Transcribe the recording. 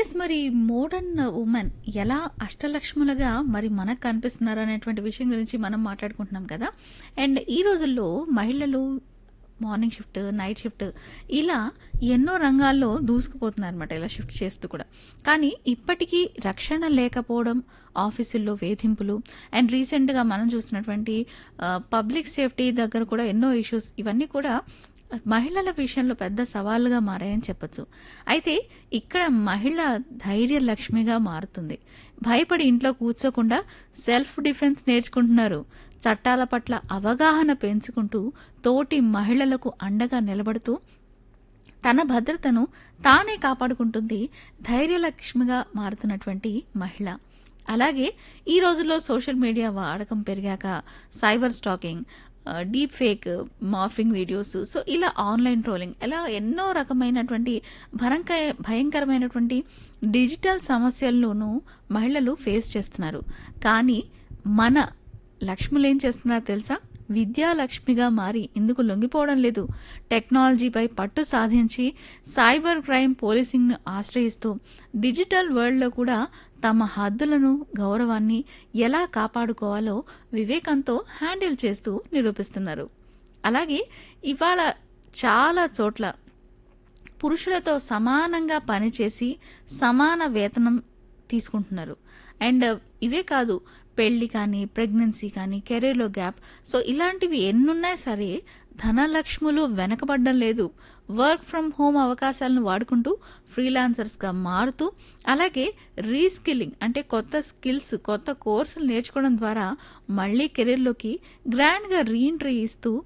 yes మరి modern women ఎలా అష్టలక్ష్ములుగా మరి మనకు కనిపిస్తున్నారు అనేటువంటి విషయం గురించి మనం మాట్లాడుకుంటున్నాం కదా అండ్ ఈ రోజుల్లో మహిళలు మార్నింగ్ షిఫ్ట్ నైట్ షిఫ్ట్ ఇలా ఎన్నో రంగాల్లో దూసుకుపోతున్నారు అనమాట ఇలా షిఫ్ట్ చేస్తూ కూడా కానీ ఇప్పటికీ రక్షణ లేకపోవడం ఆఫీసుల్లో వేధింపులు అండ్ రీసెంట్గా మనం చూస్తున్నటువంటి పబ్లిక్ సేఫ్టీ దగ్గర కూడా ఎన్నో ఇష్యూస్ ఇవన్నీ కూడా మహిళల విషయంలో పెద్ద సవాలుగా మారాయని చెప్పొచ్చు అయితే ఇక్కడ మహిళ ధైర్య లక్ష్మిగా మారుతుంది భయపడి ఇంట్లో కూర్చోకుండా సెల్ఫ్ డిఫెన్స్ నేర్చుకుంటున్నారు చట్టాల పట్ల అవగాహన పెంచుకుంటూ తోటి మహిళలకు అండగా నిలబడుతూ తన భద్రతను తానే కాపాడుకుంటుంది ధైర్యలక్ష్మిగా మారుతున్నటువంటి మహిళ అలాగే ఈ రోజుల్లో సోషల్ మీడియా వాడకం పెరిగాక cyber stalking deep fake morphing videos so ఇలా ఆన్లైన్ ట్రోలింగ్ ఇలా ఎన్నో రకమైనటువంటి భరంక భయంకరమైనటువంటి డిజిటల్ సమస్యల్లోనూ మహిళలు ఫేస్ చేస్తున్నారు కానీ మన లక్ష్ములు ఏం చేస్తున్నారో తెలుసా విద్యాలక్ష్మిగా మారి ఇందుకు లొంగిపోవడం లేదు టెక్నాలజీపై పట్టు సాధించి సైబర్ క్రైమ్ పోలీసింగ్ను ఆశ్రయిస్తూ డిజిటల్ వరల్డ్లో కూడా తమ హద్దులను గౌరవాన్ని ఎలా కాపాడుకోవాలో వివేకంతో హ్యాండిల్ చేస్తూ నిరూపిస్తున్నారు అలాగే ఇవాళ చాలా చోట్ల పురుషులతో సమానంగా పనిచేసి సమాన వేతనం తీసుకుంటున్నారు అండ్ ఇవే కాదు పెళ్లి కానీ ప్రెగ్నెన్సీ కానీ కెరీర్లో గ్యాప్ సో ఇలాంటివి ఎన్నున్నా సరే ధనలక్ష్ములు వెనకబడడం లేదు వర్క్ ఫ్రమ్ హోమ్ అవకాశాలను వాడుకుంటూ ఫ్రీలాన్సర్స్గా మారుతూ అలాగే రీస్కిల్లింగ్ అంటే కొత్త స్కిల్స్ కొత్త కోర్సులు నేర్చుకోవడం ద్వారా మళ్ళీ కెరీర్లోకి గ్రాండ్గా రీఎంట్రీ ఇస్తూ